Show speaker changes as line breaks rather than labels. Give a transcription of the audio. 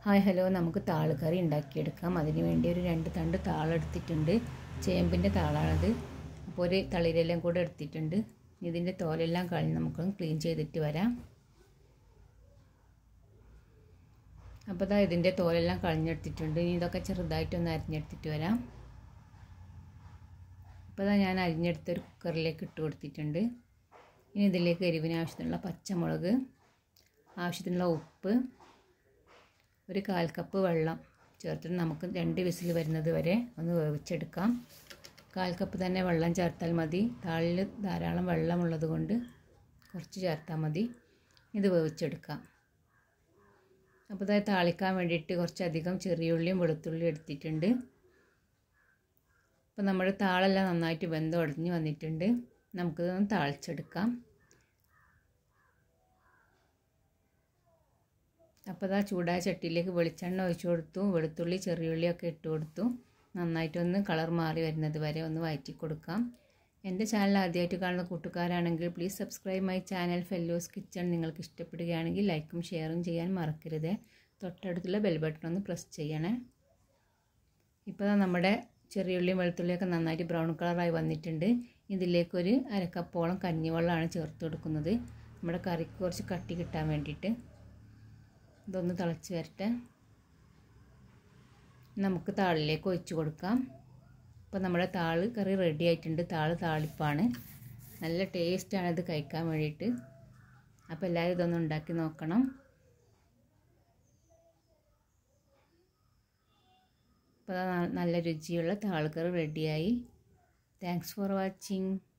hi hello നമുക്ക് താള് കറി ഉണ്ടാക്കിയെടുക്കാം അതിന് വേണ്ടി ഒരു രണ്ട് തണ്ട് താളെടുത്തിട്ടുണ്ട് ചേമ്പിൻ്റെ താളാണത് അപ്പോൾ ഒരു തളിരെല്ലാം കൂടെ എടുത്തിട്ടുണ്ട് ഇതിൻ്റെ തോലെല്ലാം കളഞ്ഞ് നമുക്കൊന്ന് ക്ലീൻ ചെയ്തിട്ട് വരാം അപ്പോൾ ഇതാ ഇതിൻ്റെ തോലെല്ലാം കളഞ്ഞെടുത്തിട്ടുണ്ട് ഇനി ഇതൊക്കെ ചെറുതായിട്ടൊന്ന് അരിഞ്ഞെടുത്തിട്ട് വരാം അപ്പോൾ ഇതാ ഞാൻ അരിഞ്ഞെടുത്തൊരു കുക്കറിലേക്ക് ഇട്ട് കൊടുത്തിട്ടുണ്ട് ഇനി ഇതിലേക്ക് എരിവിന് ആവശ്യത്തിനുള്ള പച്ചമുളക് ആവശ്യത്തിനുള്ള ഉപ്പ് ഒരു കാൽ കപ്പ് വെള്ളം ചേർത്തിട്ട് നമുക്ക് രണ്ട് വിസിൽ വരുന്നത് വരെ ഒന്ന് വേവിച്ചെടുക്കാം കാൽ കപ്പ് തന്നെ വെള്ളം ചേർത്താൽ മതി താളിൽ ധാരാളം വെള്ളമുള്ളത് കൊണ്ട് കുറച്ച് ചേർത്താൽ മതി ഇത് വേവിച്ചെടുക്കാം അപ്പോൾ ഇതായി താളിക്കാൻ വേണ്ടിയിട്ട് കുറച്ചധികം ചെറിയുള്ളിയും വെളുത്തുള്ളിയും എടുത്തിട്ടുണ്ട് അപ്പോൾ നമ്മുടെ താളെല്ലാം നന്നായിട്ട് വെന്തുടഞ്ഞ് വന്നിട്ടുണ്ട് നമുക്കിതൊന്ന് താളിച്ചെടുക്കാം അപ്പോൾ ഇതാ ചൂടായ ചട്ടിയിലേക്ക് വെളിച്ചെണ്ണ ഒഴിച്ചു കൊടുത്തു വെളുത്തുള്ളി ചെറിയുള്ളിയൊക്കെ ഇട്ട് കൊടുത്തു നന്നായിട്ടൊന്ന് കളർ മാറി വരുന്നത് വരെ ഒന്ന് വഴറ്റി കൊടുക്കാം എൻ്റെ ചാനൽ ആദ്യമായിട്ട് കാണുന്ന കൂട്ടുകാരാണെങ്കിൽ please subscribe my channel fellows kitchen നിങ്ങൾക്ക് ഇഷ്ടപ്പെടുകയാണെങ്കിൽ ലൈക്കും ഷെയറും ചെയ്യാൻ മറക്കരുത് തൊട്ടടുത്തുള്ള ബെൽ ബട്ടൺ ഒന്ന് പ്രസ് ചെയ്യണേ ഇപ്പോൾ നമ്മുടെ ചെറിയുള്ളിയും വെളുത്തുള്ളിയൊക്കെ നന്നായിട്ട് ബ്രൗൺ കളറായി വന്നിട്ടുണ്ട് ഇതിലേക്കൊരു അരക്കപ്പോളം കഞ്ഞിവെള്ളമാണ് ചേർത്ത് കൊടുക്കുന്നത് നമ്മുടെ കറിക്ക് കുറച്ച് കട്ടി കിട്ടാൻ വേണ്ടിയിട്ട് ഇതൊന്ന് തിളച്ച് വരട്ടെ നമുക്ക് താളിലേക്ക് ഒഴിച്ച് കൊടുക്കാം അപ്പോൾ നമ്മുടെ താള് കറി റെഡി ആയിട്ടുണ്ട് താള് താളിപ്പാണ് നല്ല ടേസ്റ്റാണ് ഇത് കഴിക്കാൻ വേണ്ടിയിട്ട് അപ്പോൾ എല്ലാവരും ഇതൊന്ന് ഉണ്ടാക്കി നോക്കണം അപ്പോൾ നല്ല രുചിയുള്ള താളുകറി റെഡിയായി താങ്ക്സ് ഫോർ വാച്ചിങ്